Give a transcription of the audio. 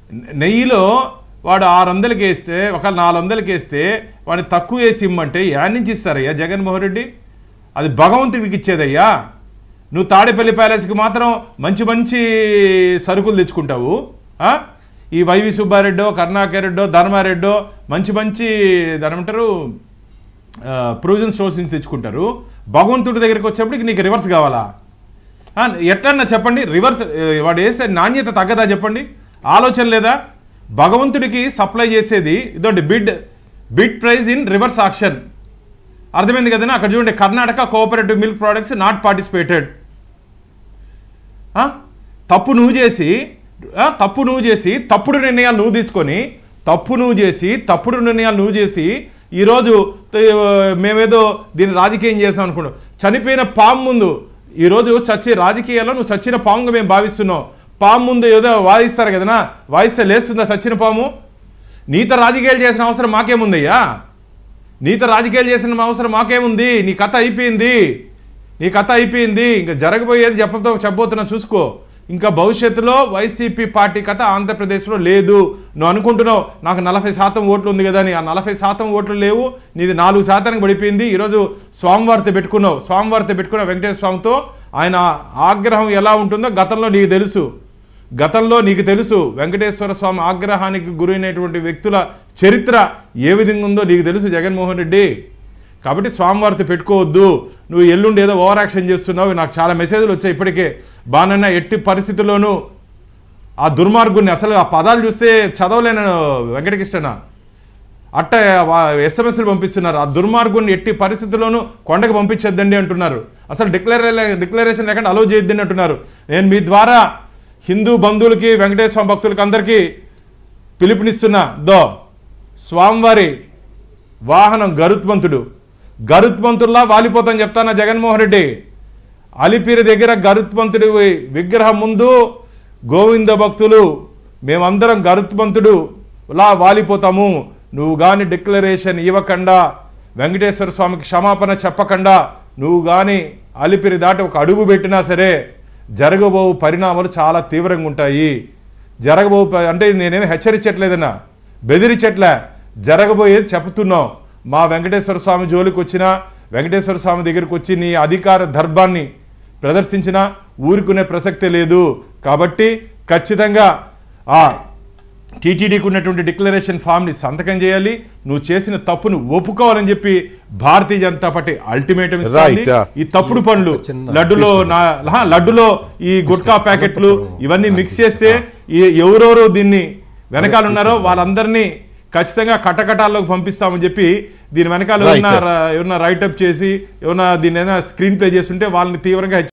నెయ్యిలో వాడు ఆరు వందలకి వేస్తే ఒక నాలుగు వందలకి వేస్తే వాడిని తక్కువ వేసి ఇమ్మంటే యాడ్ నుంచి ఇస్తారయ్యా జగన్మోహన్ రెడ్డి అది భగవంతుడికి ఇచ్చేదయ్యా నువ్వు తాడేపల్లి ప్యాలెస్కి మాత్రం మంచి మంచి సరుకులు తెచ్చుకుంటావు ఆ? ఈ వైవి సుబ్బారెడ్డో కరుణాకర్ రెడ్డో ధర్మారెడ్డో మంచి మంచి దాని ఏమంటారు ప్రొవిజన్ స్టోర్స్ నుంచి తెచ్చుకుంటారు భగవంతుడి దగ్గరికి వచ్చేప్పటికి నీకు రివర్స్ కావాలా ఆ, ఎట్లన్నా చెప్పండి రివర్స్ ఏ, వాడు వేసే నాణ్యత తగ్గదా చెప్పండి ఆలోచన లేదా భగవంతుడికి సప్లై చేసేది ఇదోండి bid bid price in reverse auction అర్థమైంది కదనా అక్కడ చూడండి Karnataka cooperative milk products not participated తప్పు నువ్వు చేసి ఆ, తప్పు నువ్వు చేసి తప్పుడు నిర్ణయాలు నువ్వు తీసుకొని తప్పు నువ్వు చేసి తప్పుడు నిర్ణయాలు నువ్వు చేసి ఈరోజు ఆ, మేమేదో దీన్ని రాజకీయం చేసాం అనుకున్నాం చనిపోయిన పాము ముందు ఈరోజు చచ్చి రాజకీయాల్లో నువ్వు చచ్చిన పాముగా మేము భావిస్తున్నాం పాము ముందు ఏదో వాదిస్తారు కదనా వాయిస్తే లేస్తుందా చచ్చిన పాము నీతో రాజకీయాలు చేసిన అవసరం మాకేముందయ్యా నీతో రాజకీయాలు చేసిన అవసరం మాకేముంది నీ కథ అయిపోయింది నీ కథ అయిపోయింది ఇంకా జరగబోయేది చెప్పతో చెప్పబోతున్నా చూసుకో ఇంకా భవిష్యత్తులో వైసీపీ పార్టీ కథ ఆంధ్రప్రదేశ్లో లేదు నువ్వు అనుకుంటున్నావు నాకు నలభై శాతం ఓట్లు ఉంది కదా అని ఆ నలభై శాతం ఓట్లు లేవు నీది నాలుగు శాతానికి పడిపోయింది ఈరోజు స్వామివారితో పెట్టుకున్నావు స్వామివారితో పెట్టుకున్న వెంకటేశ్వర స్వామితో ఆయన ఆగ్రహం ఎలా ఉంటుందో గతంలో నీకు తెలుసు గతంలో నీకు తెలుసు వెంకటేశ్వర స్వామి ఆగ్రహానికి గురైనటువంటి వ్యక్తుల చరిత్ర ఏ విధంగా ఉందో నీకు తెలుసు జగన్మోహన్ రెడ్డి కాబట్టి స్వామివారితో పెట్టుకోవద్దు నువ్వు ఎల్లుండి ఏదో ఓవర్ యాక్షన్ చేస్తున్నావు నాకు చాలా మెసేజ్లు వచ్చాయి ఇప్పటికే బానన్న ఎట్టి పరిస్థితుల్లోనూ ఆ దుర్మార్గుని అసలు ఆ పదాలు చూస్తే చదవలేను వెంకటకృష్ణ అట్ట ఎస్ఎంఎస్లు పంపిస్తున్నారు ఆ దుర్మార్గుని ఎట్టి పరిస్థితుల్లోనూ కొండకు పంపించొద్దండి అంటున్నారు అసలు డిక్లరే డిక్లరేషన్ లేకుండా అలౌ చేయొద్దని అంటున్నారు నేను మీ ద్వారా హిందూ బంధువులకి వెంకటేశ్వర స్వామి భక్తులకి అందరికీ పిలుపునిస్తున్నా దో స్వామివారి వాహనం గరుత్మంతుడు గరుత్మంతుల్లా వాలిపోతాను చెప్తానా జగన్మోహన్ రెడ్డి అలిపిరి దగ్గర గరుత్మంతుడి విగ్రహం ముందు గోవింద భక్తులు మేమందరం గరుత్మంతుడు లా వాలిపోతాము నువ్వు గాని డిక్లరేషన్ ఇవ్వకుండా వెంకటేశ్వర స్వామికి క్షమాపణ చెప్పకుండా నువ్వు గాని అలిపిరి దాటి ఒక అడుగు పెట్టినా సరే జరగబో పరిణామాలు చాలా తీవ్రంగా ఉంటాయి జరగబో ప- అంటే నేనేమి హెచ్చరించట్లేదన్నా బెదిరించట్లే జరగబోయేది చెప్తున్నాం మా వెంకటేశ్వర స్వామి జోలికి వచ్చినా వెంకటేశ్వర స్వామి దగ్గరికి వచ్చి నీ అధికార దర్భాన్ని ప్రదర్శించినా ఊరుకునే ప్రసక్తే లేదు కాబట్టి ఖచ్చితంగా ఆ టీటీడీకి ఉన్నటువంటి డిక్లరేషన్ ఫామ్ని సంతకం చేయాలి నువ్వు చేసిన తప్పును ఒప్పుకోవాలని చెప్పి భారతీయ జనతా పార్టీ అల్టిమేటం ఇస్తుంది Right, uh, ఈ తప్పుడు పనులు చిన్న లడ్డులో నా హా, లడ్డులో ఈ గుట్కా ప్యాకెట్లు ఇవన్నీ మిక్స్ చేస్తే ఈ- ఎవరెవరు దీన్ని వెనకాల ఉన్నారో వాళ్ళందరినీ ఖచ్చితంగా కటకటాల్లోకి పంపిస్తామని చెప్పి దీని వెనకాల Right. ఏమన్నా రా- ఏమన్నా రైటప్ చేసి ఏమన్నా దీని ఏదైనా స్క్రీన్ ప్లే చేస్తుంటే వాళ్ళని తీవ్రంగా